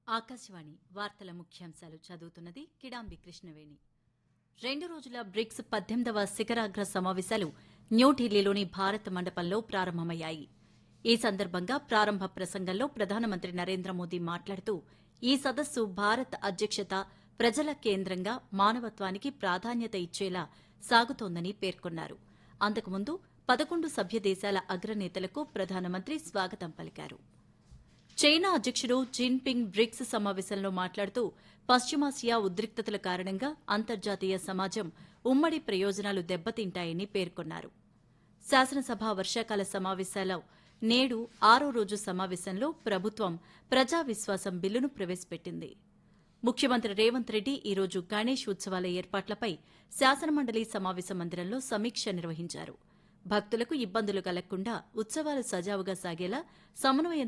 ఆకాశవాణి వార్తల ముఖ్యాంశాలు చదువుతున్నది కిడాంబి కృష్ణవేణి రెండు రోజుల బ్రిక్స్ పద్దెనిమిదవ శిఖరాగ్ర సమావేశాలు న్యూఢిల్లీలోని భారత్ మండపంలో ప్రారంభమయ్యాయి ఈ సందర్భంగా ప్రారంభ ప్రసంగంలో ప్రధానమంత్రి నరేంద్ర మోదీ మాట్లాడుతూ ఈ సదస్సు భారత్ అధ్యక్షత ప్రజల కేంద్రంగా మానవత్వానికి ప్రాధాన్యత ఇచ్చేలా సాగుతోందని పేర్కొన్నారు అంతకుముందు పదకొండు సభ్య దేశాల అగ్రనేతలకు ప్రధానమంత్రి స్వాగతం పలికారు చైనా అధ్యక్షుడు జిన్పింగ్ బ్రిక్స్ సమావేశంలో మాట్లాడుతూ పశ్చిమాసియా ఉద్రిక్తతల కారణంగా అంతర్జాతీయ సమాజం ఉమ్మడి ప్రయోజనాలు దెబ్బతింటాయని పేర్కొన్నారు శాసనసభ వర్షాకాల సమావేశాల నేడు ఆరో రోజు సమావేశంలో ప్రభుత్వం ప్రజా విశ్వాసం బిల్లును ప్రవేశపెట్టింది ముఖ్యమంత్రి రేవంత్ రెడ్డి ఈరోజు గణేష్ ఉత్సవాల ఏర్పాట్లపై శాసనమండలి సమావేశ మందిరంలో సమీక్ష నిర్వహించారు భక్తులకు ఇబ్బందులు కలగకుండా ఉత్సవాలు సజావుగా సాగేలా సమన్వయం